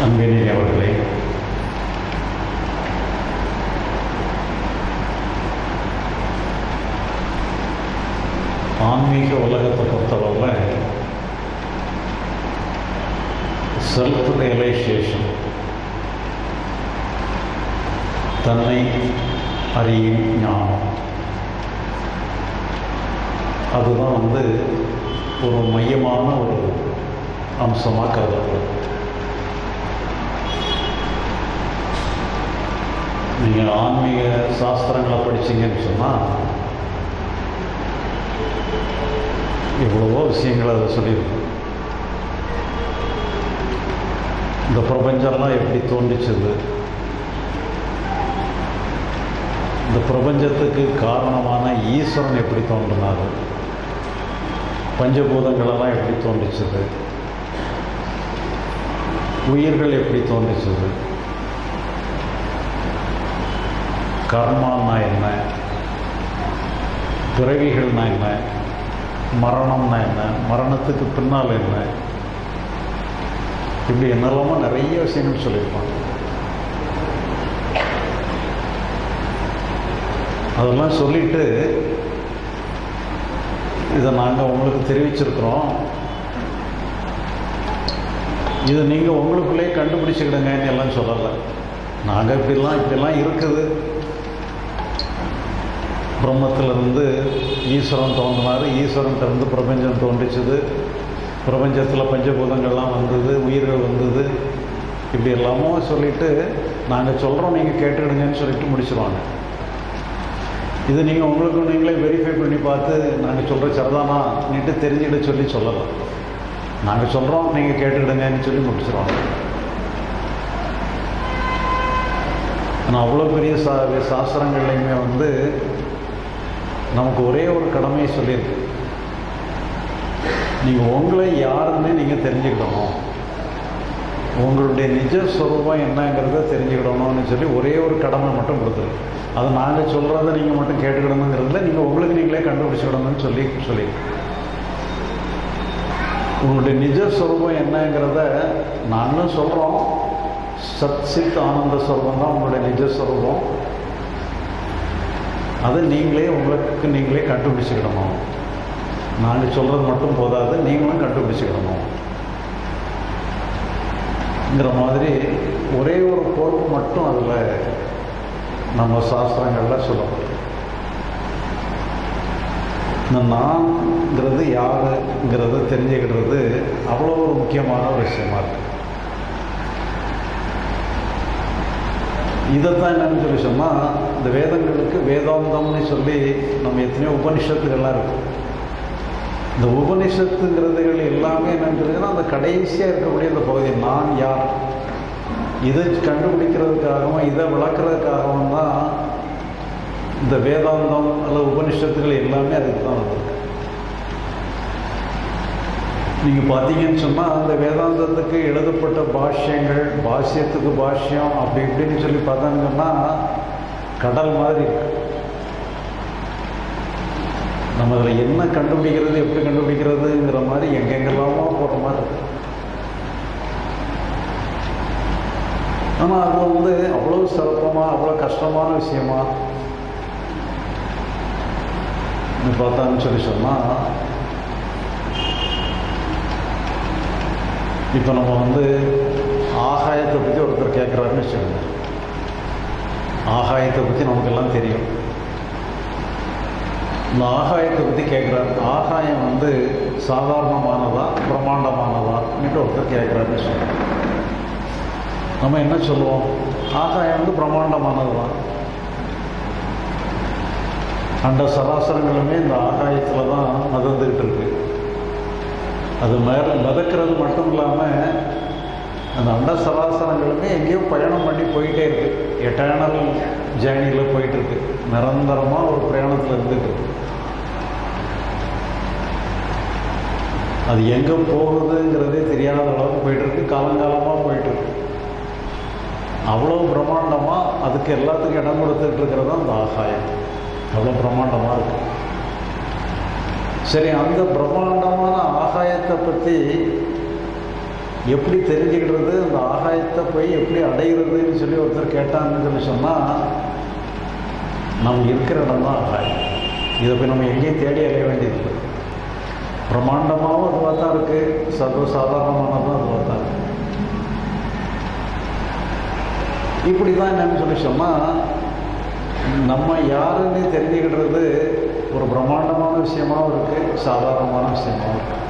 அன்பினி அவர்களே ஆன்மீக உலகத்தை பொறுத்தளவில் செல்ஃப் ரியலைசேஷன் தன்னை அறியும் ஞானம் அதுதான் வந்து ஒரு மையமான ஒரு அம்சமாக கருதப்படுது நீங்கள் ஆன்மீக சாஸ்திரங்களை படிச்சீங்கன்னு சொன்னால் எவ்வளவோ விஷயங்கள் அதை சொல்லியிருக்கு இந்த பிரபஞ்சம்லாம் எப்படி தோன்றிச்சது இந்த பிரபஞ்சத்துக்கு காரணமான ஈஸ்வரன் எப்படி தோன்றினார் பஞ்சபூதங்களெல்லாம் எப்படி தோன்றிச்சது உயிர்கள் எப்படி தோன்றிச்சது கர்மான்னா என்ன பிறவிகள்னா என்ன மரணம்னா என்ன மரணத்துக்கு பின்னால் என்ன இப்படி என்னெல்லாமோ நிறைய விஷயங்கள் சொல்லியிருப்பாங்க அதெல்லாம் சொல்லிட்டு இதை நாங்கள் உங்களுக்கு தெரிவிச்சிருக்கிறோம் இதை நீங்கள் உங்களுக்குள்ளே கண்டுபிடிச்சிக்கிடுங்கன்னு எல்லாம் சொல்லலை நாங்கள் இப்படிலாம் இப்படிலாம் இருக்குது பிரம்மத்திலிருந்து ஈஸ்வரன் தோன்றினார் ஈஸ்வரன்கிட்ட பிரபஞ்சம் தோன்றிச்சுது பிரபஞ்சத்தில் பஞ்சபூதங்கள்லாம் வந்தது உயிர்கள் வந்தது இப்படி எல்லாமோ சொல்லிட்டு நாங்கள் சொல்கிறோம் நீங்கள் கேட்டுக்கிடுங்கன்னு சொல்லிட்டு முடிச்சிருவாங்க இது நீங்கள் உங்களுக்கு நீங்களே வெரிஃபை பண்ணி பார்த்து நாங்கள் சொல்கிற சரிதானா நீட்டு தெரிஞ்சுக்கிட சொல்லி சொல்லலாம் நாங்கள் சொல்கிறோம் நீங்கள் கேட்டுக்கிடுங்கன்னு சொல்லி முடிச்சிருவாங்க ஆனால் அவ்வளோ பெரிய சா சாஸ்திரங்கள்லையுமே வந்து நமக்கு ஒரே ஒரு கடமையை சொல்லியிருக்கு நீங்கள் உங்களை யாருன்னு நீங்கள் தெரிஞ்சுக்கிடணும் உங்களுடைய நிஜ ஸ்வரூபம் என்னங்கிறத தெரிஞ்சுக்கிடணும்னு சொல்லி ஒரே ஒரு கடமை மட்டும் கொடுத்துருக்கு அது நாங்கள் சொல்கிறத நீங்கள் மட்டும் கேட்டுக்கிடணுங்கிறதுல நீங்கள் உங்களுக்கு நீங்களே கண்டுபிடிச்சிக்கிடணும்னு சொல்லி சொல்லி உங்களுடைய நிஜ ஸ்வரூபம் என்னங்கிறத நாங்களும் சொல்கிறோம் சத் சித் ஆனந்த ஸ்வரூபம் தான் உங்களுடைய நிஜ ஸ்வரூபம் அதை நீங்களே உங்களுக்கு நீங்களே கண்டுபிடிச்சிக்கிடணும் நாங்கள் சொல்கிறது மட்டும் போதாது நீங்களும் கண்டுபிடிச்சிக்கிடணும் ங்கிற மாதிரி ஒரே ஒரு பொருள் மட்டும் அதில் நம்ம சாஸ்திரங்களில் சொல்லப்படும் இந்த நான்ங்கிறது யாருங்கிறத தெரிஞ்சுக்கிடுறது அவ்வளோ ஒரு முக்கியமான ஒரு விஷயமா இருக்கு இதைத்தான் என்னன்னு சொல்லி சொன்னால் இந்த வேதங்களுக்கு வேதாந்தம்னு சொல்லி நம்ம எத்தனையோ உபனிஷத்துகள்லாம் இருக்கும் இந்த உபனிஷத்துங்கிறதுகள் எல்லாமே என்னன்றதுன்னா அந்த கடைசியாக இருக்கக்கூடிய அந்த பகுதி நான் யார் இதை கண்டுபிடிக்கிறதுக்காகவும் இதை விளக்குறதுக்காகவும் தான் இந்த வேதாந்தம் அல்லது உபனிஷத்துகள் எல்லாமே அதுக்கு தான் வந்திருக்கு நீங்கள் பார்த்தீங்கன்னு சொன்னால் அந்த வேதாந்தத்துக்கு எழுதப்பட்ட பாஷ்யங்கள் பாஷ்யத்துக்கு பாஷ்யம் அப்படி இப்படின்னு சொல்லி பார்த்தாங்கன்னா கடல் மாதிரி இருக்கு நம்ம அதில் என்ன கண்டுபிடிக்கிறது எப்படி கண்டுபிடிக்கிறதுங்கிற மாதிரி எங்கெங்கெல்லாமோ போகிற மாதிரி இருக்கு ஆனால் அது வந்து அவ்வளோ சிறப்பமாக அவ்வளோ கஷ்டமான விஷயமா பார்த்தான்னு சொல்லி சொன்னால் இப்போ நம்ம வந்து ஆகாயத்தை பற்றி ஒருத்தர் கேட்குறாருன்னு வச்சுக்கோங்க ஆகாயத்தை பற்றி நமக்கெல்லாம் தெரியும் இந்த ஆகாயத்தை பற்றி கேட்குறாரு ஆகாயம் வந்து சாதாரணமானதா பிரம்மாண்டமானதான்னுட்டு ஒருத்தர் கேட்குறாருன்னு சொல்லுவோம் நம்ம என்ன சொல்லுவோம் ஆகாயம் வந்து பிரம்மாண்டமானது தான் அண்ட சராசரங்களுமே இந்த ஆகாயத்தில் தான் மிதந்துக்கிட்டு இருக்கு அது மேலே மிதக்கிறது மட்டும் இல்லாமல் அந்த அண்ட சராசரங்களுமே எங்கேயோ பயணம் பண்ணி போயிட்டே இருக்கு எட்டர்னல் ஜேர்னியில் போயிட்டு இருக்கு நிரந்தரமாக ஒரு பிரயாணத்தில் இருந்துட்டு இருக்கு அது எங்கே போகுதுங்கிறதே தெரியாத அளவுக்கு போயிட்டுருக்கு காலங்காலமாக போயிட்டுருக்கு அவ்வளோ பிரம்மாண்டமாக அதுக்கு எல்லாத்துக்கும் இடம் கொடுத்துட்டு இருக்கிறது அந்த ஆகாயம் அவ்வளோ பிரம்மாண்டமாக இருக்கு சரி அந்த பிரம்மாண்டமான ஆகாயத்தை பற்றி எப்படி தெரிஞ்சுக்கிடுறது அந்த ஆகாயத்தை போய் எப்படி அடைகிறதுன்னு சொல்லி ஒருத்தர் கேட்டாங்கன்னு சொல்லி சொன்னால் நம்ம இருக்கிற இடம் தான் ஆகாயம் இதை போய் நம்ம எங்கேயும் தேடி அலைய வேண்டியது இல்லை பிரம்மாண்டமாகவும் அதுவாக தான் இருக்குது சர்வ சாதாரணமானதும் அதுவாக தான் இருக்குது இப்படி தான் என்னன்னு சொல்லி சொன்னால் நம்ம யாருன்னு தெரிஞ்சுக்கிடுறது ஒரு பிரம்மாண்டமான விஷயமாகவும் இருக்குது சாதாரணமான விஷயமாகவும் இருக்குது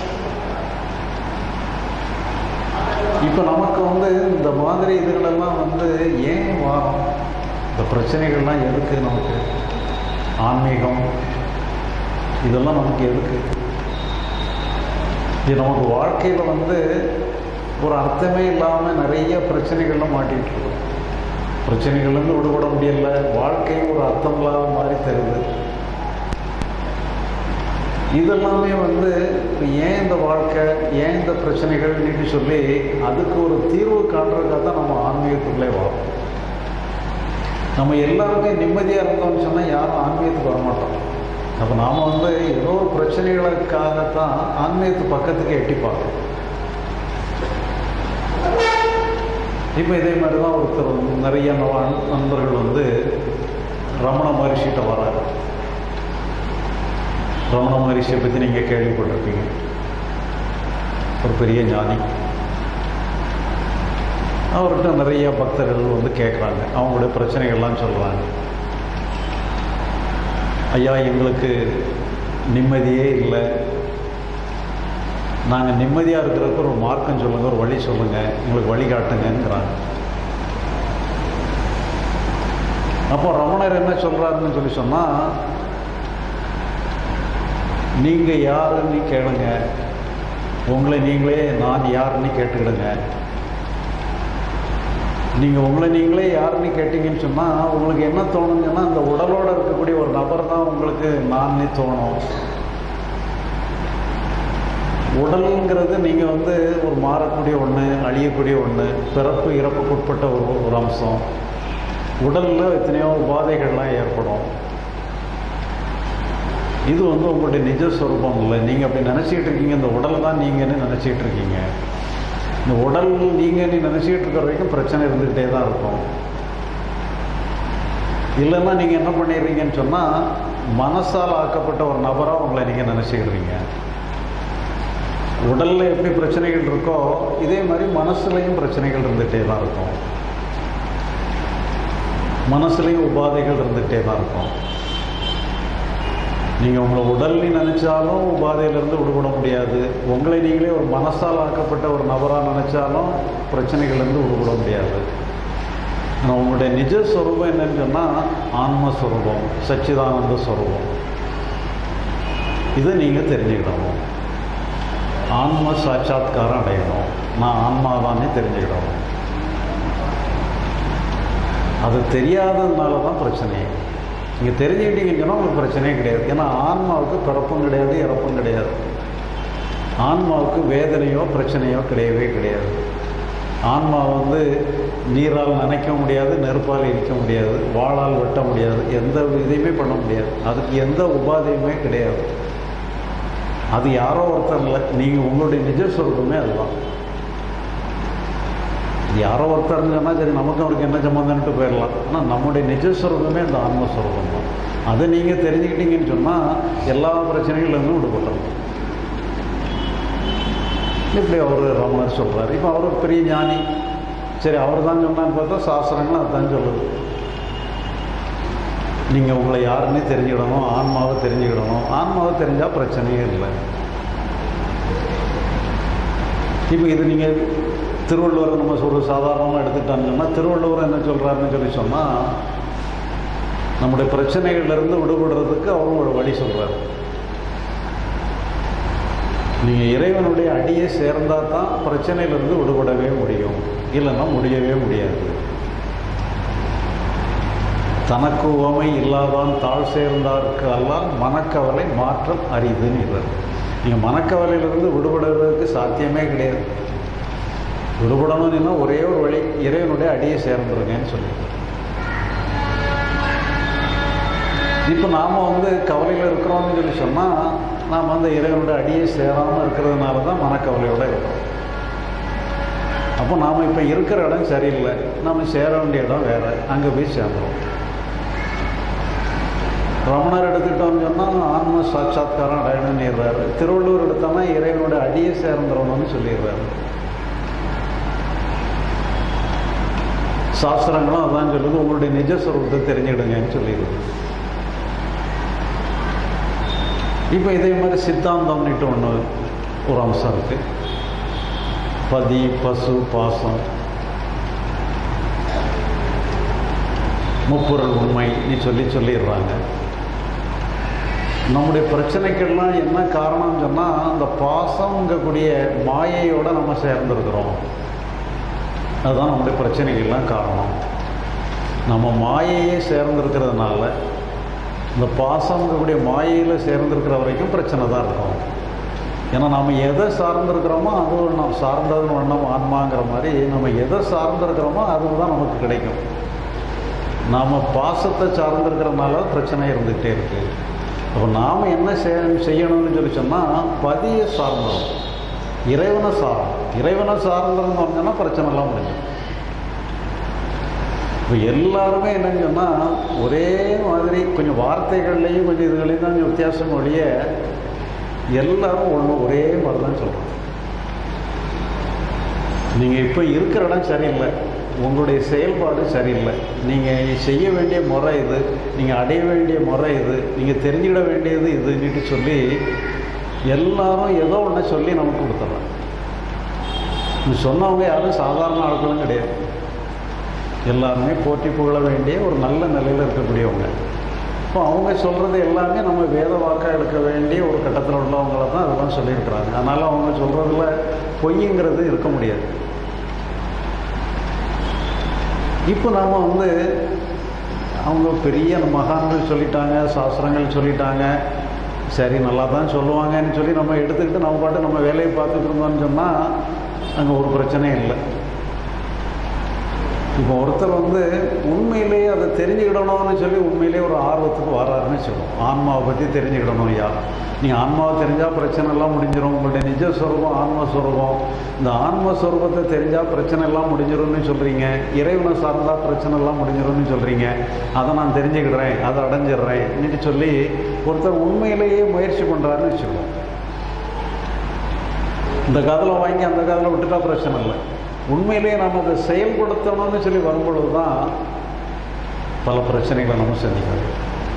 இப்போ நமக்கு வந்து இந்த மாதிரி இதுகளெல்லாம் வந்து ஏன் வாரம் இந்த பிரச்சனைகள்லாம் எதுக்கு நமக்கு ஆன்மீகம் இதெல்லாம் நமக்கு எதுக்கு இது நமக்கு வாழ்க்கையில் வந்து ஒரு அர்த்தமே இல்லாமல் நிறைய பிரச்சனைகள்லாம் மாட்டிகிட்டு இருக்கோம் பிரச்சனைகள்லேருந்து விடுபட முடியல வாழ்க்கையும் ஒரு அர்த்தம் இல்லாத மாதிரி தெரியுது இதெல்லாமே வந்து ஏன் இந்த வாழ்க்கை ஏன் இந்த பிரச்சனைகள்னு சொல்லி அதுக்கு ஒரு தீர்வு காண்றதுக்காக தான் நம்ம ஆன்மீகத்துக்குள்ளே வரோம் நம்ம எல்லாருக்கும் நிம்மதியாக இருந்தோம்னு சொன்னால் யாரும் ஆன்மீகத்துக்கு வரமாட்டோம் அப்போ நாம் வந்து ஏதோ ஒரு பிரச்சனைகளுக்காகத்தான் ஆன்மீகத்து பக்கத்துக்கு எட்டி பார்க்கணும் இப்போ இதே மாதிரி தான் ஒருத்தர் வந்து நிறைய நவ- நண்பர்கள் வந்து ரமண மகர்ஷிகிட்ட வராரு ரமண மகரிஷியை பற்றி நீங்கள் கேள்விப்பட்டிருப்பீங்க ஒரு பெரிய ஞானி அவர்கிட்ட நிறைய பக்தர்கள் வந்து கேட்குறாங்க அவங்களுடைய பிரச்சனைகள்லாம் சொல்கிறாங்க ஐயா எங்களுக்கு நிம்மதியே இல்லை நாங்கள் நிம்மதியாக இருக்கிறதுக்கு ஒரு மார்க்கம் சொல்லுங்கள் ஒரு வழி சொல்லுங்கள் எங்களுக்கு வழி காட்டுங்கங்கிறாங்க அப்போ ரமணர் என்ன சொல்கிறாருன்னு சொல்லி சொன்னால் நீங்கள் யாருன்னு கேளுங்க உங்களை நீங்களே நான் யாருன்னு கேட்டுக்கிடுங்க நீங்கள் உங்களை நீங்களே யாருன்னு கேட்டீங்கன்னு சொன்னால் உங்களுக்கு என்ன தோணுங்கன்னா அந்த உடலோடு இருக்கக்கூடிய ஒரு நபர் தான் உங்களுக்கு நான்னு தோணும் உடலுங்கிறது நீங்கள் வந்து ஒரு மாறக்கூடிய ஒன்று அழியக்கூடிய ஒன்று பிறப்பு இறப்புக்கு உட்பட்ட ஒரு ஒரு அம்சம் உடலில் எத்தனையோ உபாதைகள்லாம் ஏற்படும் இது வந்து உங்களுடைய நிஜ சொரூபம் இல்லை நீங்கள் அப்படி நினச்சிக்கிட்டு இருக்கீங்க இந்த உடல் தான் நீங்கன்னு நினச்சிக்கிட்டு இருக்கீங்க இந்த உடல் நீங்கன்னு நினச்சிக்கிட்டு இருக்கிற வரைக்கும் பிரச்சனை இருந்துக்கிட்டே தான் இருக்கும் இல்லைன்னா நீங்கள் என்ன பண்ணிடுறீங்கன்னு சொன்னால் மனசால் ஆக்கப்பட்ட ஒரு நபராக உங்களை நீங்கள் நினச்சிக்கிறீங்க உடலில் எப்படி பிரச்சனைகள் இருக்கோ இதே மாதிரி மனசுலையும் பிரச்சனைகள் இருந்துகிட்டே தான் இருக்கும் மனசுலையும் உபாதைகள் இருந்துகிட்டே தான் இருக்கும் நீங்கள் உங்களை உடல்னு நினச்சாலும் உபாதையிலேருந்து விடுபட முடியாது உங்களை நீங்களே ஒரு மனசால் ஆக்கப்பட்ட ஒரு நபராக நினச்சாலும் பிரச்சனைகள்லேருந்து விடுபட முடியாது ஆனால் உங்களுடைய நிஜ ஸ்வரூபம் என்னன்னு சொன்னால் ஆன்மஸ்வரூபம் சச்சிதானந்த ஸ்வரூபம் இதை நீங்கள் தெரிஞ்சுக்கிடணும் ஆன்ம சாட்சாத்காரம் அடையணும் நான் ஆன்மாதானே தெரிஞ்சுக்கிடணும் அது தெரியாததுனால தான் பிரச்சனை நீங்கள் தெரிஞ்சுக்கிட்டீங்கன்னு சொன்னால் உங்களுக்கு பிரச்சனையே கிடையாது ஏன்னா ஆன்மாவுக்கு பிறப்பும் கிடையாது இறப்பும் கிடையாது ஆன்மாவுக்கு வேதனையோ பிரச்சனையோ கிடையவே கிடையாது ஆன்மா வந்து நீரால் நனைக்க முடியாது நெருப்பால் எரிக்க முடியாது வாளால் வெட்ட முடியாது எந்த இதையுமே பண்ண முடியாது அதுக்கு எந்த உபாதையுமே கிடையாது அது யாரோ ஒருத்தர் இல்லை நீங்கள் உங்களுடைய நிஜ சொரூபமே அதுதான் இது யாரோ ஒருத்தர்னு சொன்னால் சரி நமக்கு அவருக்கு என்ன சம்மந்தம்ட்டு போயிடலாம் ஆனால் நம்முடைய நிஜஸ்வரூபமே இந்த ஆன்மஸ்வரூபம் தான் அதை நீங்கள் தெரிஞ்சுக்கிட்டீங்கன்னு சொன்னால் எல்லா பிரச்சனைகள்லேருந்து விடுபட்டுரும் இப்படி அவர் ரமணர் சொல்கிறார் இப்போ அவர் ஒரு பெரிய ஞானி சரி அவர் தான் சொன்னான்னு பார்த்தா சாஸ்திரங்களும் அதுதான் சொல்லுது நீங்கள் உங்களை யாருன்னே தெரிஞ்சுக்கிடணும் ஆன்மாவை தெரிஞ்சுக்கிடணும் ஆன்மாவை தெரிஞ்சால் பிரச்சனையே இல்லை இப்போ இது நீங்கள் திருவள்ளுவர் நம்ம சொல்ற சாதாரணமாக எடுத்துக்கிட்டான்னு சொன்னால் திருவள்ளுவர் என்ன சொல்கிறாருன்னு சொல்லி சொன்னால் நம்முடைய பிரச்சனைகள்லேருந்து விடுபடுறதுக்கு அவரும் ஒரு வழி சொல்கிறார் நீங்கள் இறைவனுடைய அடியை சேர்ந்தால் தான் பிரச்சனையிலிருந்து விடுபடவே முடியும் இல்லைன்னா முடியவே முடியாது தனக்கு உவமை இல்லாதான் தாழ் சேர்ந்தார்க்கு எல்லாம் மனக்கவலை மாற்றம் அரிதுன்னு இவர் நீங்கள் மனக்கவலையிலிருந்து விடுபடுறதுக்கு சாத்தியமே கிடையாது விடுபடணும்னா ஒரே ஒரு வழி இறைவனுடைய அடியை சேர்ந்துருங்கன்னு சொல்லிட்டு இப்போ நாம் வந்து கவலையில் இருக்கிறோம்னு சொல்லி சொன்னால் நாம் அந்த இறைவனுடைய அடியை சேராமல் இருக்கிறதுனால தான் மனக்கவலையோடு இருக்கிறோம் அப்போ நாம் இப்போ இருக்கிற இடம் சரியில்லை நம்ம சேர வேண்டிய இடம் வேறு அங்கே போய் சேர்ந்துடும் ரமணர் எடுத்துக்கிட்டோம்னு சொன்னால் ஆன்ம சாட்சாத்காரம் அடையணும்னுறாரு திருவள்ளூர் எடுத்தோம்னா இறைவனோட அடியை சேர்ந்துடணும்னு சொல்லிடுறாரு சாஸ்திரங்களும் அதான் சொல்லுது உங்களுடைய நிஜ சொரூபத்தை தெரிஞ்சுக்கிடுங்கன்னு சொல்லிடுது இப்போ இதே மாதிரி சித்தாந்தம்னுட்டு ஒன்று ஒரு அம்சம் இருக்குது பதி பசு பாசம் முப்புரல் உண்மைன்னு சொல்லி சொல்லிடுறாங்க நம்முடைய பிரச்சனைக்கெல்லாம் என்ன காரணம்னு சொன்னால் அந்த பாசங்கக்கூடிய மாயையோடு நம்ம சேர்ந்துருக்கிறோம் அதுதான் நம்முடைய பிரச்சனைகள்லாம் காரணம் நம்ம மாயையே சேர்ந்துருக்கிறதுனால இந்த பாசங்கக்கூடிய மாயையில் சேர்ந்துருக்கிற வரைக்கும் பிரச்சனை தான் இருக்கும் ஏன்னா நம்ம எதை சார்ந்திருக்கிறோமோ அது நம்ம சார்ந்ததுன்னு ஒன்றும் ஆன்மாங்கிற மாதிரி நம்ம எதை சார்ந்திருக்கிறோமோ அதுதான் நமக்கு கிடைக்கும் நாம் பாசத்தை சார்ந்திருக்கிறதுனால பிரச்சனை இருந்துகிட்டே இருக்குது அப்போ நாம் என்ன செய் செய்யணும்னு சொல்லி சொன்னால் பதியை சார்ந்தோம் இறைவனை சாரம் இறைவனை சார்ந்திருந்தோம்னா பிரச்சனைலாம் முடியும் இப்போ எல்லாருமே என்னன்னு சொன்னால் ஒரே மாதிரி கொஞ்சம் வார்த்தைகள்லேயும் கொஞ்சம் இதுகளையும் தான் கொஞ்சம் வித்தியாசம் ஒழிய எல்லாரும் ஒன்று ஒரே மாதிரி தான் சொல்கிறோம் நீங்கள் இப்போ இருக்கிற இடம் சரியில்லை உங்களுடைய செயல்பாடு சரியில்லை நீங்கள் செய்ய வேண்டிய முறை இது நீங்கள் அடைய வேண்டிய முறை இது நீங்கள் தெரிஞ்சுக்கிட வேண்டியது இதுன்னுட்டு சொல்லி எல்லாரும் ஏதோ ஒன்று சொல்லி நமக்கு கொடுத்துட்றாங்க சொன்னவங்க யாரும் சாதாரண ஆட்களும் கிடையாது எல்லாருமே போற்றி புகழ வேண்டிய ஒரு நல்ல நிலையில் இருக்கக்கூடியவங்க இப்போ அவங்க சொல்கிறது எல்லாமே நம்ம வேத வாக்காக எடுக்க வேண்டிய ஒரு கட்டத்தில் உள்ளவங்கள தான் அதெல்லாம் சொல்லியிருக்கிறாங்க அதனால் அவங்க சொல்கிறதுல பொய்யுங்கிறது இருக்க முடியாது இப்போ நாம் வந்து அவங்க பெரிய மகான்கள் சொல்லிட்டாங்க சாஸ்திரங்கள் சொல்லிட்டாங்க சரி நல்லா தான் சொல்லுவாங்கன்னு சொல்லி நம்ம எடுத்துக்கிட்டு நம்ம பாட்டு நம்ம வேலையை பார்த்துட்டு இருந்தோம்னு சொன்னால் அங்கே ஒரு பிரச்சனையும் இல்லை இப்போ ஒருத்தர் வந்து உண்மையிலேயே அதை தெரிஞ்சுக்கிடணும்னு சொல்லி உண்மையிலேயே ஒரு ஆர்வத்துக்கு வராருன்னு சொல்லுவோம் ஆன்மாவை பற்றி தெரிஞ்சுக்கிடணும் ஐயா நீங்கள் ஆன்மாவை தெரிஞ்சால் பிரச்சனை எல்லாம் முடிஞ்சிடும் உங்களுடைய நிஜ ஸ்வரூபம் ஆன்மஸ்வரூபம் இந்த ஆன்மஸ்வரூபத்தை தெரிஞ்சால் பிரச்சனை எல்லாம் முடிஞ்சிடும்னு சொல்கிறீங்க இறைவனை சார்ந்தால் பிரச்சனை எல்லாம் முடிஞ்சிடும்னு சொல்கிறீங்க அதை நான் தெரிஞ்சுக்கிடுறேன் அதை அடைஞ்சிடுறேன் இன்னைக்கு சொல்லி ஒருத்தர் உண்மையிலேயே முயற்சி பண்ணுறாருன்னு வச்சுக்கோம் இந்த காதில் வாங்கி அந்த காதில் விட்டுட்டா பிரச்சனை இல்லை உண்மையிலேயே நம்ம அதை செயல்படுத்தணும்னு சொல்லி வரும்பொழுது தான் பல பிரச்சனைகளை நம்ம சந்திக்கிறோம்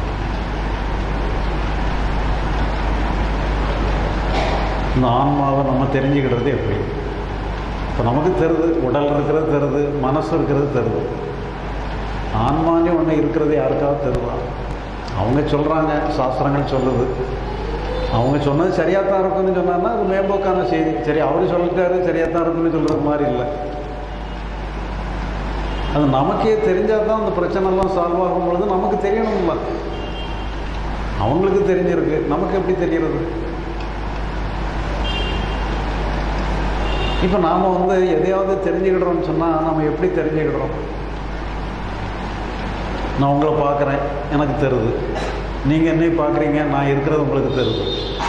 இந்த ஆன்மாவை நம்ம தெரிஞ்சுக்கிடுறது எப்படி இப்போ நமக்கு தெரியுது உடல் இருக்கிறது தெரியுது மனசு இருக்கிறது தெரியுது ஆன்மானே ஒன்று இருக்கிறது யாருக்காவது தெரியுதா அவங்க சொல்கிறாங்க சாஸ்திரங்கள் சொல்லுது அவங்க சொன்னது சரியாக தான் இருக்குன்னு சொன்னாங்கன்னா அது மேம்போக்கான செய்தி சரி அவர் சொல்லிட்டாரு சரியாக தான் இருக்குன்னு சொல்கிறது மாதிரி இல்லை அது நமக்கே தெரிஞ்சால் தான் அந்த பிரச்சனைலாம் சால்வ் ஆகும் பொழுது நமக்கு தெரியணும்ல அவங்களுக்கு தெரிஞ்சிருக்கு நமக்கு எப்படி தெரிகிறது இப்போ நாம் வந்து எதையாவது தெரிஞ்சுக்கிடுறோம்னு சொன்னால் நம்ம எப்படி தெரிஞ்சுக்கிடுறோம் நான் உங்களை பார்க்குறேன் எனக்கு தெரியுது நீங்கள் என்னை பார்க்குறீங்க நான் இருக்கிறது உங்களுக்கு தெரியுது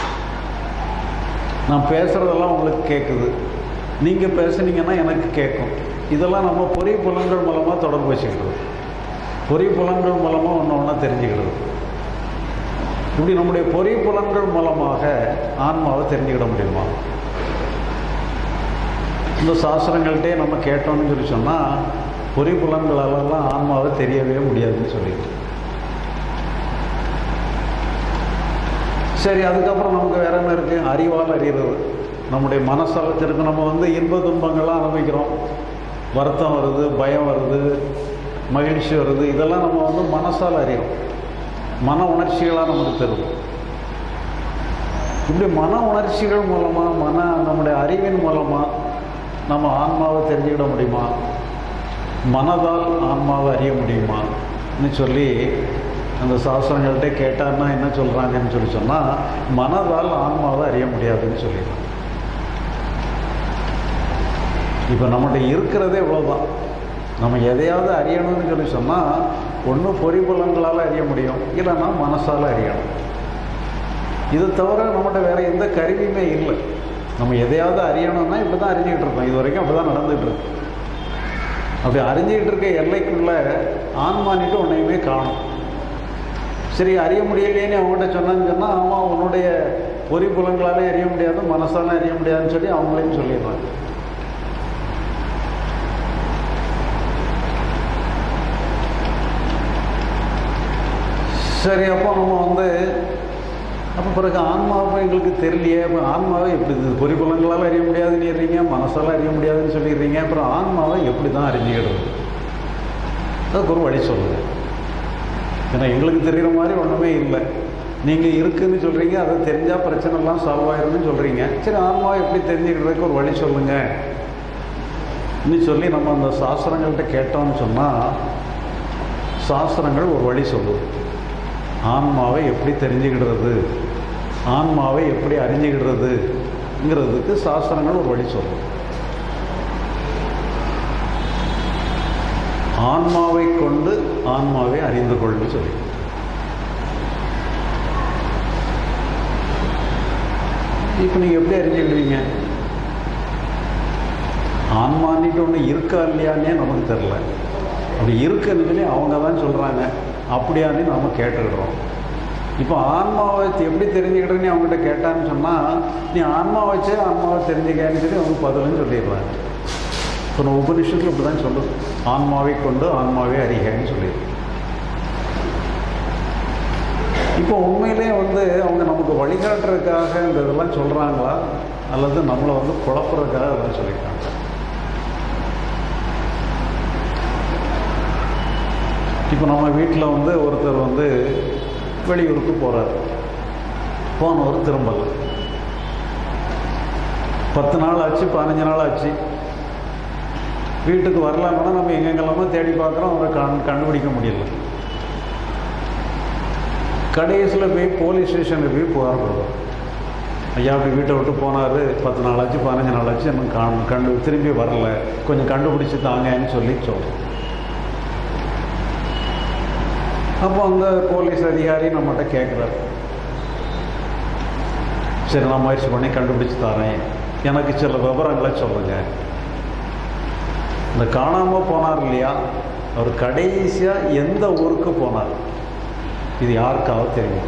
நான் பேசுகிறதெல்லாம் உங்களுக்கு கேட்குது நீங்கள் பேசுனீங்கன்னா எனக்கு கேட்கும் இதெல்லாம் நம்ம பொறி புலன்கள் மூலமாக தொடர்பு வச்சுக்கிறது பொறி புலன்கள் மூலமாக ஒன்று ஒன்றா தெரிஞ்சுக்கிறது இப்படி நம்முடைய பொறி புலன்கள் மூலமாக ஆன்மாவை தெரிஞ்சுக்கிட முடியுமா இந்த சாஸ்திரங்கள்கிட்டே நம்ம கேட்டோம்னு சொல்லி சொன்னால் பொறி புலன்களாலெல்லாம் ஆன்மாவை தெரியவே முடியாதுன்னு சொல்லிட்டு சரி அதுக்கப்புறம் நமக்கு வேற என்ன இருக்குது அறிவால் அறிகிறது நம்முடைய மனசாலத்திற்கு நம்ம வந்து இன்ப துன்பங்கள்லாம் அனுபவிக்கிறோம் வருத்தம் வருது பயம் வருது மகிழ்ச்சி வருது இதெல்லாம் நம்ம வந்து மனசால் அறிகிறோம் மன உணர்ச்சிகளாக நமக்கு தருது இப்படி மன உணர்ச்சிகள் மூலமாக மன நம்முடைய அறிவின் மூலமாக நம்ம ஆன்மாவை தெரிஞ்சுக்கிட முடியுமா மனதால் ஆன்மாவை அறிய முடியுமான்னு சொல்லி அந்த சாஸ்திரங்கள்கிட்ட கேட்டான்னா என்ன சொல்கிறாங்கன்னு சொல்லி சொன்னால் மனதால் ஆன்மாவை அறிய முடியாதுன்னு சொல்லிடுறாங்க இப்போ நம்மகிட்ட இருக்கிறதே இவ்வளோதான் நம்ம எதையாவது அறியணும்னு சொல்லி சொன்னால் ஒன்று பொறிபுலங்களால் அறிய முடியும் இல்லைன்னா மனசால் அறியணும் இது தவிர நம்மகிட்ட வேறு எந்த கருவியுமே இல்லை நம்ம எதையாவது அறியணும்னா இப்படி தான் அறிஞ்சிக்கிட்டு இருக்கோம் இது வரைக்கும் அப்படி தான் நடந்துகிட்டு இருக்கு அப்படி அறிஞ்சிக்கிட்டு இருக்க எல்லைக்குள்ள ஆன்மானிட்டு உன்னையுமே காணும் சரி அறிய முடியலையேன்னு அவங்ககிட்ட சொன்னான்னு சொன்னால் ஆமாம் உன்னுடைய பொறி புலங்களாலே அறிய முடியாது மனசால அறிய முடியாதுன்னு சொல்லி அவங்களையும் சொல்லிடுறாங்க சரி அப்போ நம்ம வந்து அப்போ பிறகு ஆன்மாவை எங்களுக்கு தெரியலையே அப்போ ஆன்மாவை எப்படி இது பொறிப்புலங்களால் அறிய முடியாதுன்னு சொல்றீங்க மனசால் அறிய முடியாதுன்னு சொல்லிடுறீங்க அப்புறம் ஆன்மாவை எப்படி தான் அறிஞ்சிக்கிடுறது அதுக்கு ஒரு வழி சொல்லுங்க ஏன்னா எங்களுக்கு தெரிகிற மாதிரி ஒன்றுமே இல்லை நீங்கள் இருக்குன்னு சொல்கிறீங்க அதை தெரிஞ்சால் பிரச்சனைலாம் சால்வ் ஆயிரும்னு சொல்கிறீங்க சரி ஆன்மாவை எப்படி தெரிஞ்சுக்கிறதுக்கு ஒரு வழி சொல்லுங்கள் இன்னும் சொல்லி நம்ம அந்த சாஸ்திரங்கள்கிட்ட கேட்டோம்னு சொன்னால் சாஸ்திரங்கள் ஒரு வழி சொல்லுது ஆன்மாவை எப்படி தெரிஞ்சுக்கிடுறது ஆன்மாவை எப்படி அறிஞ்சுக்கிடுறதுங்கிறதுக்கு சாஸ்திரங்கள் ஒரு வழி சொல்லும் ஆன்மாவை கொண்டு ஆன்மாவை அறிந்து கொள்னு சொல்லி இப்போ நீங்கள் எப்படி அறிஞ்சுக்கிடுவீங்க ஆன்மானிட்டு ஒன்று இருக்கா இல்லையான்னே நமக்கு தெரில அப்படி இருக்குன்னு சொல்லி அவங்க தான் சொல்கிறாங்க அப்படியான்னு நம்ம கேட்டுக்கிடுறோம் இப்போ ஆன்மாவை எப்படி தெரிஞ்சுக்கிட்டேன்னு அவங்ககிட்ட கேட்டான்னு சொன்னால் நீ ஆன்மா வச்சே ஆன்மாவை தெரிஞ்சுக்கன்னு சொல்லி அவங்க பதிலுன்னு சொல்லிடுறாங்க இப்போ நம்ம உபனிஷத்தில் இப்படி தான் சொல்லுது ஆன்மாவை கொண்டு ஆன்மாவே அறிகன்னு சொல்லிடுது இப்போ உண்மையிலே வந்து அவங்க நமக்கு வழிகாட்டுறதுக்காக இந்த இதெல்லாம் சொல்கிறாங்களா அல்லது நம்மளை வந்து குழப்புறதுக்காக அதெல்லாம் சொல்லியிருக்காங்க இப்போ நம்ம வீட்டில் வந்து ஒருத்தர் வந்து வெளியூருக்கு போகிறார் போனவர் திரும்பல பத்து நாள் ஆச்சு பதினஞ்சு நாள் ஆச்சு வீட்டுக்கு வரலாம்னா நம்ம எங்கெங்கெல்லாமோ தேடி பார்க்குறோம் அவரை கண் கண்டுபிடிக்க முடியல கடைசியில் போய் போலீஸ் ஸ்டேஷனில் போய் புகார் கொடுக்கும் ஐயா அப்படி வீட்டை விட்டு போனார் பத்து நாள் ஆச்சு பதினஞ்சு நாள் ஆச்சு எனக்கு கண் கண்டு திரும்பி வரல கொஞ்சம் கண்டுபிடிச்சி தாங்கன்னு சொல்லி சொல்கிறோம் அப்போ அந்த போலீஸ் அதிகாரி நம்மகிட்ட கேட்குறாரு சரி நான் முயற்சி பண்ணி கண்டுபிடிச்சி தரேன் எனக்கு சில விவரங்களை சொல்லுங்கள் இந்த காணாமல் போனார் இல்லையா அவர் கடைசியாக எந்த ஊருக்கு போனார் இது யாருக்காவது தெரியும்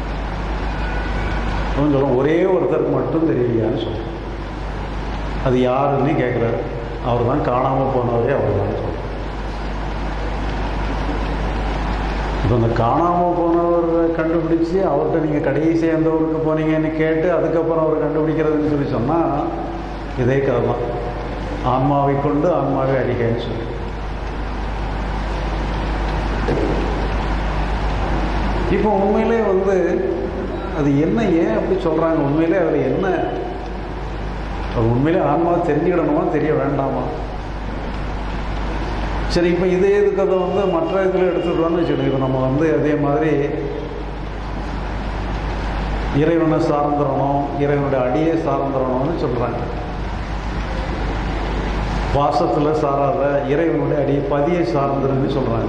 அவன் சொல்லுவோம் ஒரே ஒருத்தருக்கு மட்டும் தெரியலையான்னு சொல்லுவோம் அது யாருன்னு கேட்குறாரு அவர் தான் காணாமல் போனவரே அவர் தான் சொல்லுவோம் இப்போ இந்த காணாமல் போனவர் கண்டுபிடிச்சி அவர்கிட்ட நீங்கள் கடைசி எந்த ஊருக்கு போனீங்கன்னு கேட்டு அதுக்கப்புறம் அவர் கண்டுபிடிக்கிறதுன்னு சொல்லி சொன்னால் இதே கதை தான் ஆன்மாவை கொண்டு ஆன்மாவை அடிக்கன்னு சொல்லி இப்போ உண்மையிலே வந்து அது என்ன ஏன் அப்படி சொல்கிறாங்க உண்மையிலே அதில் என்ன அது உண்மையிலே ஆன்மாவை தெரிஞ்சுக்கிடணுமா தெரிய வேண்டாமா சரி இப்போ இதே இதுக்கு அதை வந்து மற்ற இதில் எடுத்துக்கிட்டோம்னு வச்சுக்கணும் இப்போ நம்ம வந்து அதே மாதிரி இறைவனை சார்ந்துடணும் இறைவனுடைய அடியை சார்ந்துடணும்னு சொல்கிறாங்க வாசத்தில் சாராத இறைவனுடைய அடி பதியை சார்ந்துருன்னு சொல்கிறாங்க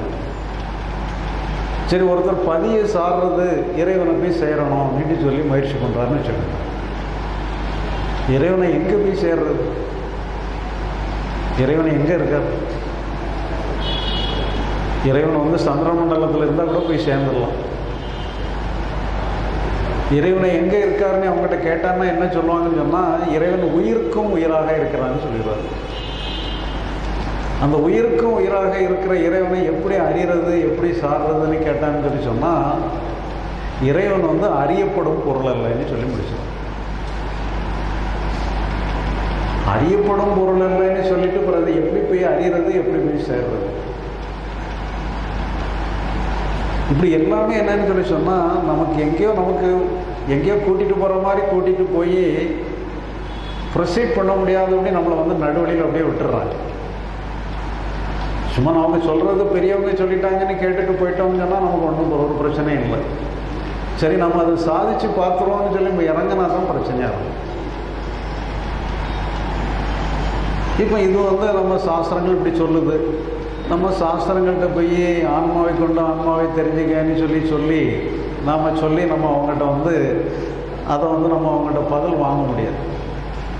சரி ஒருத்தர் பதியை சாடுறது இறைவனை போய் சேரணும் அப்படின்னு சொல்லி முயற்சி பண்ணுறாருன்னு வச்சுக்கோங்க இறைவனை எங்கே போய் சேர்றது இறைவனை எங்கே இருக்கார் இறைவன் வந்து சந்திரமண்டலத்தில் இருந்தால் கூட போய் சேர்ந்துடலாம் இறைவனை எங்கே இருக்காருன்னு அவங்ககிட்ட கேட்டான்னா என்ன சொல்லுவாங்கன்னு சொன்னால் இறைவன் உயிருக்கும் உயிராக இருக்கிறான்னு சொல்லிடுவார் அந்த உயிருக்கும் உயிராக இருக்கிற இறைவனை எப்படி அறிகிறது எப்படி சாடுறதுன்னு கேட்டான்னு சொல்லி சொன்னால் இறைவன் வந்து அறியப்படும் பொருள் அல்லன்னு சொல்லி முடிச்சிடும் அறியப்படும் பொருள் அல்லன்னு சொல்லிட்டு பிறகு எப்படி போய் அறியறது எப்படி போய் சேர்றது இப்படி எல்லாமே என்னன்னு சொல்லி சொன்னால் நமக்கு எங்கேயோ நமக்கு எங்கேயோ கூட்டிகிட்டு போகிற மாதிரி கூட்டிகிட்டு போய் ப்ரொசீட் பண்ண முடியாதபடி நம்மளை வந்து நடுவழியில் அப்படியே விட்டுறாங்க சும்மா அவங்க சொல்கிறது பெரியவங்க சொல்லிட்டாங்கன்னு கேட்டுட்டு போயிட்டோம்னு சொன்னால் நமக்கு ஒன்றும் ஒரு பிரச்சனையும் இல்லை சரி நம்ம அதை சாதிச்சு பார்த்துருவோம்னு சொல்லி நம்ம இறங்கினா தான் பிரச்சனையாக இருக்கும் இப்போ இது வந்து நம்ம சாஸ்திரங்கள் இப்படி சொல்லுது நம்ம சாஸ்திரங்கள்கிட்ட போய் ஆன்மாவை கொண்டு ஆன்மாவை தெரிஞ்சுக்கன்னு சொல்லி சொல்லி நாம் சொல்லி நம்ம அவங்ககிட்ட வந்து அதை வந்து நம்ம அவங்ககிட்ட பதில் வாங்க முடியாது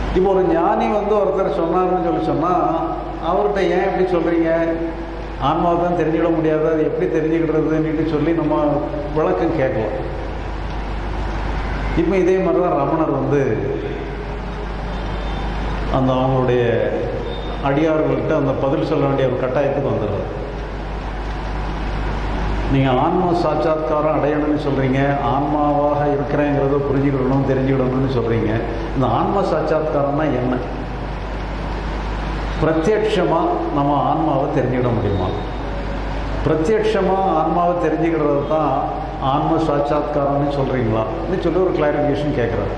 இப்போ ஒரு ஞானி வந்து ஒருத்தர் சொன்னார்னு சொல்லி சொன்னால் அவர்கிட்ட ஏன் இப்படி சொல்கிறீங்க ஆன்மாவை தான் தெரிஞ்சுக்கிட முடியாது அது எப்படி தெரிஞ்சுக்கிடுறதுன்னுட்டு சொல்லி நம்ம விளக்கம் கேட்கலாம் இப்போ இதே மாதிரி தான் ரமணர் வந்து அந்த அவங்களுடைய அடியார்கள்ட்ட அந்த பதில் சொல்ல வேண்டிய ஒரு கட்டாயத்துக்கு வந்துடுறாரு நீங்கள் ஆன்மா சாட்சாத்காரம் அடையணும்னு சொல்கிறீங்க ஆன்மாவாக இருக்கிறேங்கிறத புரிஞ்சுக்கிடணும் தெரிஞ்சுக்கிடணும்னு சொல்கிறீங்க இந்த ஆன்ம சாட்சாத்காரம்னா என்ன பிரத்யட்சமாக நம்ம ஆன்மாவை தெரிஞ்சுக்கிட முடியுமா பிரத்யட்சமாக ஆன்மாவை தெரிஞ்சுக்கிறது தான் ஆன்ம சாட்சாத்காரம்னு சொல்கிறீங்களா சொல்லி ஒரு கிளாரிஃபிகேஷன் கேட்குறாரு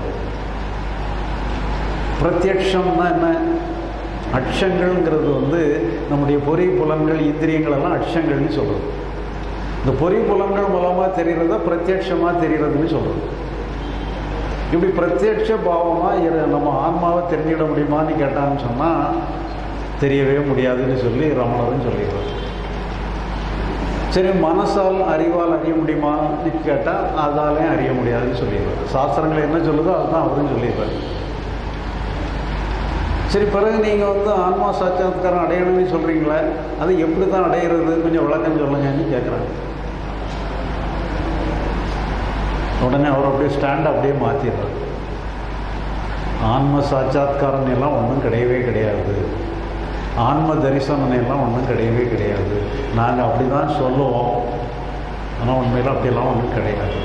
பிரத்யட்சம்னா என்ன அட்சங்கள்ங்கிறது வந்து நம்முடைய பொறி புலன்கள் இந்திரியங்கள் எல்லாம் அட்சங்கள்னு சொல்கிறது இந்த பொறி புலன்கள் மூலமாக தெரிகிறத பிரத்யட்சமாக தெரிகிறதுன்னு சொல்கிறது இப்படி பிரத்யட்ச பாவமாக நம்ம ஆன்மாவை தெரிஞ்சுக்கிட முடியுமான்னு கேட்டான்னு சொன்னால் தெரியவே முடியாதுன்னு சொல்லி ரமணரும் சொல்லிடுறாரு சரி மனசால் அறிவால் அறிய முடியுமான்னு கேட்டால் அதாலையும் அறிய முடியாதுன்னு சொல்லிடுவார் சாஸ்திரங்கள் என்ன சொல்லுதோ அதுதான் அவரும் சொல்லிடுவார் சரி பிறகு நீங்கள் வந்து ஆன்மா சாட்சாத்காரம் அடையணும்னு சொல்கிறீங்களே அது எப்படி தான் அடையிறது கொஞ்சம் விளக்கம் சொல்லுங்கன்னு கேட்குறாங்க உடனே அவர் அப்படியே ஸ்டாண்ட் அப்படியே மாற்றிடுறாரு ஆன்ம சாட்சாத்காரம் எல்லாம் ஒன்றும் கிடையவே கிடையாது ஆன்ம தரிசனம் எல்லாம் ஒன்றும் கிடையவே கிடையாது நாங்கள் அப்படி தான் சொல்லுவோம் ஆனால் உண்மையில் அப்படியெல்லாம் ஒன்றும் கிடையாது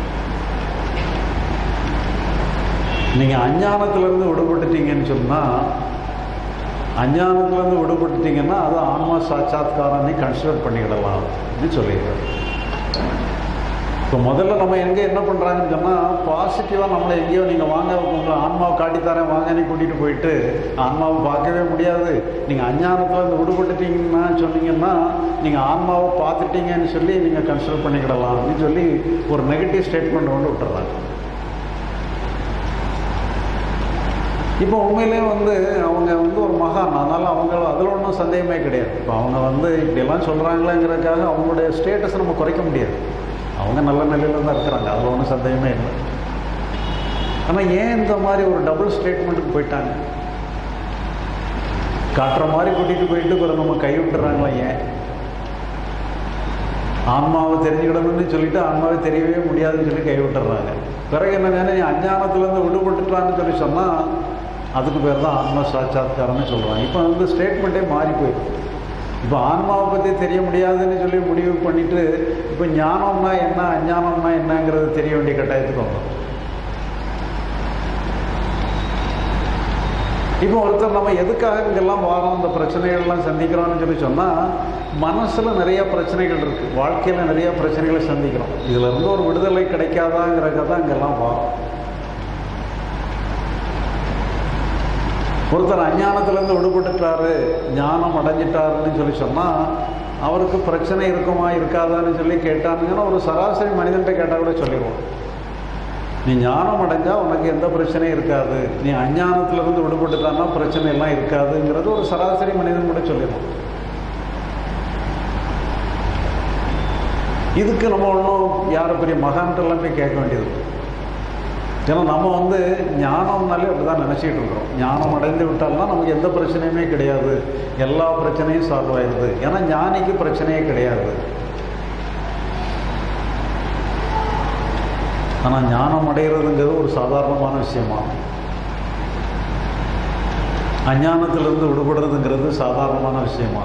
நீங்கள் அஞ்ஞானத்திலேருந்து விடுபட்டுட்டீங்கன்னு சொன்னால் அஞ்ஞானத்திலேருந்து விடுபட்டுட்டீங்கன்னா அது ஆன்மா சாட்சாத்காரன்னு கன்சிடர் பண்ணிக்கிடலாம்னு சொல்லிடுறாரு இப்போ முதல்ல நம்ம எங்கே என்ன பண்ணுறாங்கன்னு சொன்னால் பாசிட்டிவாக நம்மளை எங்கேயோ நீங்கள் வாங்க உங்கள் ஆன்மாவை காட்டித்தரேன் வாங்கன்னு கூட்டிகிட்டு போயிட்டு ஆன்மாவை பார்க்கவே முடியாது நீங்கள் அஞ்ஞானத்தில் இருந்து விடுபட்டுட்டீங்கன்னா சொன்னீங்கன்னா நீங்கள் ஆன்மாவை பார்த்துட்டீங்கன்னு சொல்லி நீங்கள் கன்சிடர் பண்ணிக்கிடலாம் அப்படின்னு சொல்லி ஒரு நெகட்டிவ் ஸ்டேட்மெண்ட் கொண்டு விட்டுறாங்க இப்போ உண்மையிலே வந்து அவங்க வந்து ஒரு மகான் அதனால் அவங்க அதில் ஒன்றும் சந்தேகமே கிடையாது இப்போ அவங்க வந்து இப்படியெல்லாம் சொல்கிறாங்களேங்கிறதுக்காக அவங்களுடைய ஸ்டேட்டஸை நம்ம குறைக்க முடியாது அவங்க நல்ல நிலையில் தான் இருக்கிறாங்க அதில் ஒன்றும் சந்தேகமே இல்லை ஆனால் ஏன் இந்த மாதிரி ஒரு டபுள் ஸ்டேட்மெண்ட்டுக்கு போயிட்டாங்க காட்டுற மாதிரி கூட்டிகிட்டு போயிட்டு பிறகு நம்ம கை விட்டுறாங்களா ஏன் ஆன்மாவை தெரிஞ்சுக்கிடணும்னு சொல்லிட்டு ஆன்மாவை தெரியவே முடியாதுன்னு சொல்லி கை விட்டுறாங்க பிறகு என்ன நீ அஞ்ஞானத்துலேருந்து விடுபட்டுட்டான்னு சொல்லி சொன்னால் அதுக்கு பேர் தான் ஆன்ம சாட்சாத்காரம்னு சொல்கிறாங்க இப்போ வந்து ஸ்டேட்மெண்ட்டே மாறி போயிடும் இப்போ ஆன்மாவை பற்றி தெரிய முடியாதுன்னு சொல்லி முடிவு பண்ணிட்டு இப்போ ஞானம்னா என்ன அஞ்ஞானம்னா என்னங்கிறது தெரிய வேண்டிய கட்டாயத்துக்கு வந்தோம் இப்போ ஒருத்தர் நம்ம எதுக்காக இங்கெல்லாம் வாரோம் இந்த பிரச்சனைகள்லாம் சந்திக்கிறோம்னு சொல்லி சொன்னால் மனசில் நிறைய பிரச்சனைகள் இருக்குது வாழ்க்கையில் நிறைய பிரச்சனைகளை சந்திக்கிறோம் இதில் இருந்து ஒரு விடுதலை கிடைக்காதாங்கிறக்க தான் இங்கெல்லாம் வாரோம் ஒருத்தர் அஞ்ஞானத்திலேருந்து விடுபட்டுட்டாரு ஞானம் அடைஞ்சிட்டாருன்னு சொல்லி சொன்னால் அவருக்கு பிரச்சனை இருக்குமா இருக்காதான்னு சொல்லி கேட்டானுங்கன்னா ஒரு சராசரி மனிதன்கிட்ட கேட்டால் கூட சொல்லிடுவோம் நீ ஞானம் அடைஞ்சால் உனக்கு எந்த பிரச்சனையும் இருக்காது நீ அஞ்ஞானத்திலிருந்து விடுபட்டுட்டான்னா பிரச்சனை எல்லாம் இருக்காதுங்கிறது ஒரு சராசரி மனிதன் கூட சொல்லிடுவோம் இதுக்கு நம்ம ஒன்றும் யாரை பெரிய மகான்ட்டெல்லாம் போய் கேட்க வேண்டியது ஏன்னா நம்ம வந்து ஞானம்னாலே அப்படி தான் நினச்சிக்கிட்டு இருக்கிறோம் ஞானம் அடைந்து விட்டால்னா நமக்கு எந்த பிரச்சனையுமே கிடையாது எல்லா பிரச்சனையும் சால்வ் ஆயிடுது ஏன்னா ஞானிக்கு பிரச்சனையே கிடையாது ஆனால் ஞானம் அடைகிறதுங்கிறது ஒரு சாதாரணமான விஷயமா அஞ்ஞானத்திலிருந்து விடுபடுறதுங்கிறது சாதாரணமான விஷயமா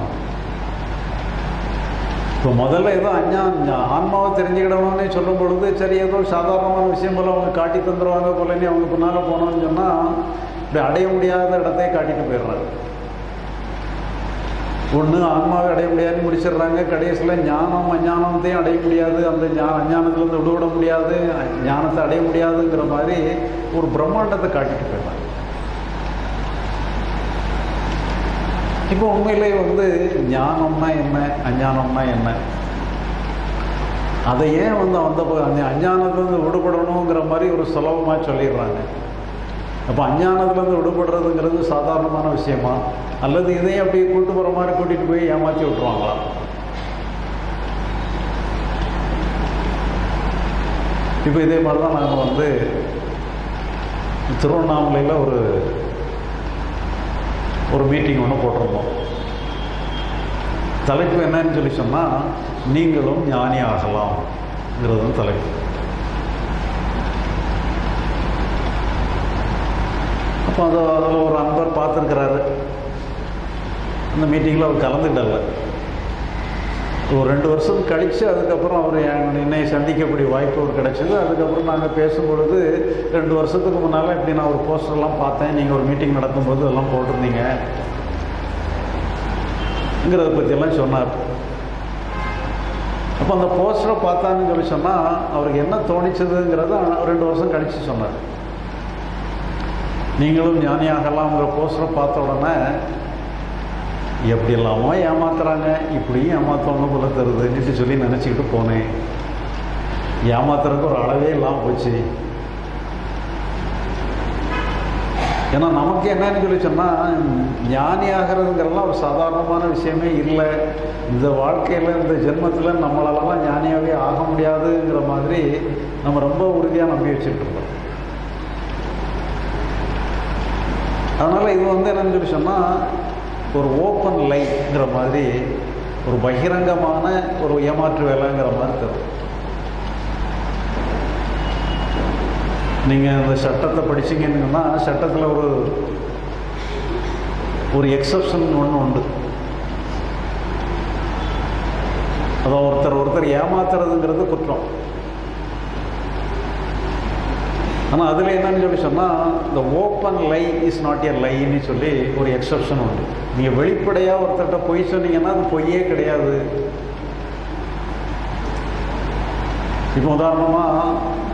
இப்போ முதல்ல ஏதோ அஞ்ஞா ஆன்மாவை தெரிஞ்சுக்கிடணும்னு சொல்லும் பொழுது சரி ஏதோ சாதாரணமான விஷயம் போல் அவங்க காட்டி தந்துடுவாங்க போலன்னு அவங்க பின்னால் போனோம்னு சொன்னால் இப்படி அடைய முடியாத இடத்தையே காட்டிட்டு போயிடுறாங்க ஒன்று ஆன்மாவை அடைய முடியாதுன்னு முடிச்சிடுறாங்க கடைசியில் ஞானம் அஞ்ஞானத்தையும் அடைய முடியாது அந்த ஞா அஞ்ஞானத்துலேருந்து விடுவிட முடியாது ஞானத்தை அடைய முடியாதுங்கிற மாதிரி ஒரு பிரம்மாண்டத்தை காட்டிட்டு போயிடுறாங்க இப்போ உண்மையிலே வந்து ஞானம்னா என்ன அஞ்ஞானம்னா என்ன அதை ஏன் வந்து அந்த அந்த அஞ்ஞானத்துலேருந்து விடுபடணுங்கிற மாதிரி ஒரு சுலபமாக சொல்லிடுறாங்க அப்போ அஞ்ஞானத்துலேருந்து விடுபடுறதுங்கிறது சாதாரணமான விஷயமா அல்லது இதையும் அப்படியே கூட்டு போகிற மாதிரி கூட்டிகிட்டு போய் ஏமாற்றி விட்டுருவாங்களா இப்போ இதே மாதிரி தான் நாங்கள் வந்து திருவண்ணாமலையில் ஒரு ஒரு மீட்டிங் ஒன்று போட்டிருந்தோம் தலைப்பு என்னன்னு சொல்லி சொன்னால் நீங்களும் ஞானி ஆகலாம்ங்கிறது தான் தலைப்பு அப்போ அது அதில் ஒரு அன்பர் பார்த்துருக்கிறாரு அந்த மீட்டிங்கில் அவர் கலந்துக்கிட்டாங்க ஒரு ரெண்டு வருஷம் கழித்து அதுக்கப்புறம் அவர் என் என்னை சந்திக்கக்கூடிய வாய்ப்பு ஒரு கிடைச்சது அதுக்கப்புறம் நாங்கள் பேசும்பொழுது ரெண்டு வருஷத்துக்கு முன்னால் இப்படி நான் ஒரு போஸ்டர்லாம் பார்த்தேன் நீங்கள் ஒரு மீட்டிங் நடத்தும்போது அதெல்லாம் போட்டிருந்தீங்க ங்கிறத பற்றியெல்லாம் சொன்னார் அப்போ அந்த போஸ்டரை பார்த்தான்னு சொல்லி சொன்னால் அவருக்கு என்ன தோணிச்சதுங்கிறத ரெண்டு வருஷம் கழித்து சொன்னார் நீங்களும் ஞானியாகலாம்ங்கிற போஸ்டரை பார்த்த உடனே எப்படி இல்லாமோ ஏமாத்துறாங்க இப்படியும் ஏமாத்தவங்க போல தருதுன்னுட்டு சொல்லி நினச்சிக்கிட்டு போனேன் ஏமாத்துறதுக்கு ஒரு அளவே இல்லாமல் போச்சு ஏன்னா நமக்கு என்னன்னு சொல்லி சொன்னால் ஞானி ஆகிறதுங்கிறதுலாம் ஒரு சாதாரணமான விஷயமே இல்லை இந்த வாழ்க்கையில் இந்த ஜென்மத்தில் நம்மளாலலாம் ஞானியாகவே ஆக முடியாதுங்கிற மாதிரி நம்ம ரொம்ப உறுதியாக நம்பி வச்சுட்டு இருக்கோம் அதனால் இது வந்து என்னன்னு சொல்லி சொன்னால் ஒரு ஓப்பன் லைங்கிற மாதிரி ஒரு பகிரங்கமான ஒரு ஏமாற்று வேலைங்கிற மாதிரி தரும் நீங்கள் அந்த சட்டத்தை படிச்சீங்கன்னா சட்டத்தில் ஒரு ஒரு எக்ஸப்ஷன் ஒன்று உண்டு அதான் ஒருத்தர் ஒருத்தர் ஏமாத்துறதுங்கிறது குற்றம் ஆனால் அதில் என்னன்னு சொல்லி சொன்னால் இந்த open lie is not a லைன்னு சொல்லி ஒரு எக்ஸப்ஷன் உண்டு நீங்கள் வெளிப்படையாக ஒருத்தர்கிட்ட பொய் சொன்னீங்கன்னா அது பொய்யே கிடையாது இப்போ உதாரணமாக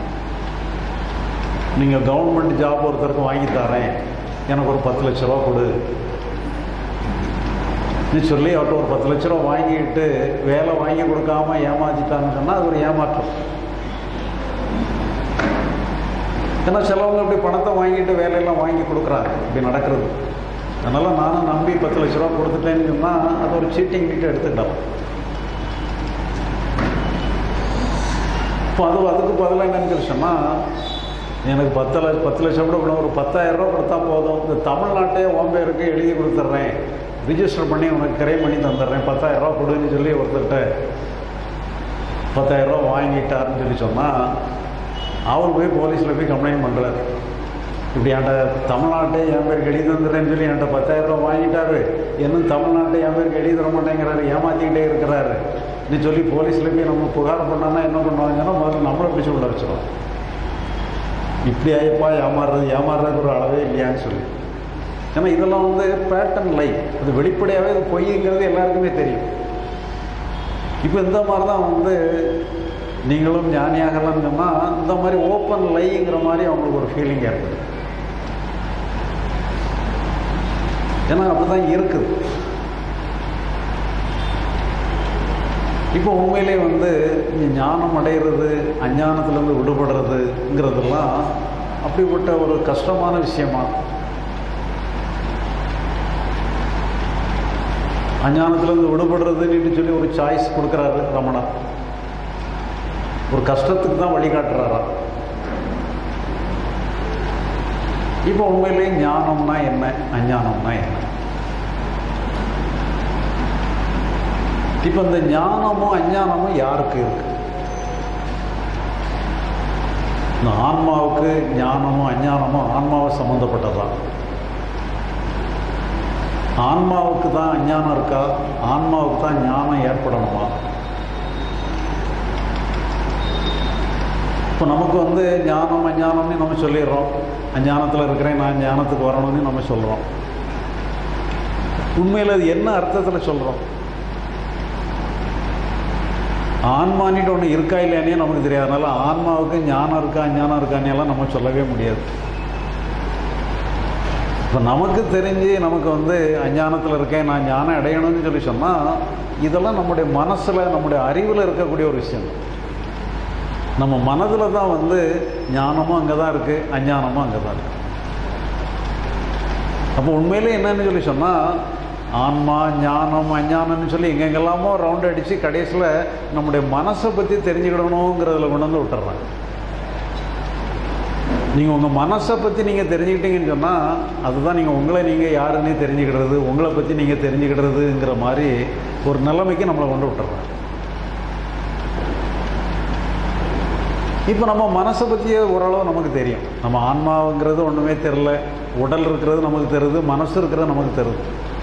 நீங்கள் கவர்மெண்ட் ஜாப் ஒருத்தருக்கு வாங்கி தரேன் எனக்கு ஒரு பத்து லட்ச ரூபா கொடு நீ சொல்லி அவர்கிட்ட ஒரு பத்து லட்ச ரூபா வாங்கிட்டு வேலை வாங்கி கொடுக்காம ஏமாத்திட்டான்னு சொன்னால் அது ஒரு ஏமாற்றம் ஏன்னா சிலவங்க இப்படி பணத்தை வாங்கிட்டு வேலையெல்லாம் வாங்கி கொடுக்குறாங்க இப்படி நடக்கிறது அதனால் நானும் நம்பி பத்து லட்ச ரூபா கொடுத்துட்டேன்னு சொன்னால் அது ஒரு சீட்டிங் கிட்ட எடுத்துக்கிட்டோம் இப்போ அது அதுக்கு பதிலாக என்னன்னு சொல்லி சொன்னால் எனக்கு பத்து லட்சம் பத்து லட்சம் கூட கூட ஒரு பத்தாயிரம் ரூபா கொடுத்தா போதும் இந்த தமிழ்நாட்டே உன் பேருக்கு எழுதி கொடுத்துட்றேன் ரிஜிஸ்டர் பண்ணி உனக்கு கிரைம் பண்ணி தந்துடுறேன் பத்தாயிரம் ரூபா கொடுன்னு சொல்லி ஒருத்தர்கிட்ட பத்தாயிரம் ரூபா வாங்கிட்டாருன்னு சொல்லி சொன்னால் அவர் போய் போலீஸில் போய் கம்ப்ளைண்ட் பண்ணுறாரு இப்படி என்கிட்ட தமிழ்நாட்டை என் பேருக்கு எழுதி தந்துடுறேன்னு சொல்லி என்கிட்ட பத்தாயிரம் ரூபா வாங்கிட்டாரு இன்னும் தமிழ்நாட்டை என் பேருக்கு எழுதி தர மாட்டேங்கிறாரு ஏமாற்றிக்கிட்டே இருக்கிறாரு நீ சொல்லி போலீஸில் போய் நம்ம புகார் பண்ணோன்னா என்ன பண்ணுவாங்கன்னா முதல்ல நம்மளை பிடிச்சி உள்ள வச்சிடும் இப்படி ஆயப்பா ஏமாறுறது ஏமாறுறதுக்கு ஒரு அளவே இல்லையான்னு சொல்லி ஏன்னா இதெல்லாம் வந்து பேட்டர்ன் லைஃப் அது வெளிப்படையாகவே இது பொய்ங்கிறது எல்லாருக்குமே தெரியும் இப்போ இந்த மாதிரி தான் வந்து நீங்களும் ஞானியாகலாம்னு சொன்னால் இந்த மாதிரி ஓப்பன் லைங்கிற மாதிரி அவங்களுக்கு ஒரு ஃபீலிங் ஏற்படுது ஏன்னா அப்படி தான் இருக்குது இப்போ உண்மையிலே வந்து ஞானம் அடைகிறது அஞ்ஞானத்திலேருந்து விடுபடுறதுங்கிறதெல்லாம் அப்படிப்பட்ட ஒரு கஷ்டமான விஷயமா அஞ்ஞானத்திலேருந்து விடுபடுறதுன்னு சொல்லி ஒரு சாய்ஸ் கொடுக்குறாரு ரமணர் ஒரு கஷ்டத்துக்கு தான் வழிகாட்டுறாரா இப்போ உண்மையிலே ஞானம்னா என்ன அஞ்ஞானம்னா என்ன இப்போ இந்த ஞானமும் அஞ்ஞானமும் யாருக்கு இருக்கு இந்த ஆன்மாவுக்கு ஞானமும் அஞ்ஞானமும் ஆன்மாவை சம்மந்தப்பட்டதான் ஆன்மாவுக்கு தான் அஞ்ஞானம் இருக்கா ஆன்மாவுக்கு தான் ஞானம் ஏற்படணுமா இப்போ நமக்கு வந்து ஞானம் அஞ்ஞானம்னு நம்ம சொல்லிடுறோம் அஞ்ஞானத்தில் இருக்கிறேன் நான் ஞானத்துக்கு வரணும்னு நம்ம சொல்கிறோம் உண்மையில் அது என்ன அர்த்தத்தில் சொல்கிறோம் ஆன்மானிட்டு ஒன்று இருக்கா இல்லையானே நமக்கு தெரியாது அதனால ஆன்மாவுக்கு ஞானம் இருக்கா ஞானம் இருக்கானே எல்லாம் நம்ம சொல்லவே முடியாது இப்போ நமக்கு தெரிஞ்சு நமக்கு வந்து அஞ்ஞானத்தில் இருக்கேன் நான் ஞானம் அடையணும்னு சொல்லி சொன்னால் இதெல்லாம் நம்முடைய மனசில் நம்முடைய அறிவில் இருக்கக்கூடிய ஒரு விஷயம் நம்ம மனதில் தான் வந்து ஞானமும் அங்கே தான் இருக்குது அஞ்ஞானமும் அங்கே தான் இருக்குது அப்போ உண்மையிலே என்னன்னு சொல்லி சொன்னால் ஆன்மா ஞானம் அஞ்ஞானம்னு சொல்லி எங்கெங்கெல்லாமோ ரவுண்ட் அடித்து கடைசியில் நம்முடைய மனசை பற்றி தெரிஞ்சுக்கிடணுங்கிறதுல கொண்டு வந்து விட்டுறாங்க நீங்கள் உங்கள் மனசை பற்றி நீங்கள் தெரிஞ்சுக்கிட்டீங்கன்னு சொன்னால் அதுதான் நீங்கள் உங்களை நீங்கள் யாருன்னே தெரிஞ்சுக்கிடுறது உங்களை பற்றி நீங்கள் தெரிஞ்சுக்கிடுறதுங்கிற மாதிரி ஒரு நிலைமைக்கு நம்மளை கொண்டு விட்டுறாங்க இப்போ நம்ம மனசை பற்றிய ஓரளவு நமக்கு தெரியும் நம்ம ஆன்மாவுங்கிறது ஒன்றுமே தெரில உடல் இருக்கிறது நமக்கு தெரியுது மனசு இருக்கிறது நமக்கு தெரியுது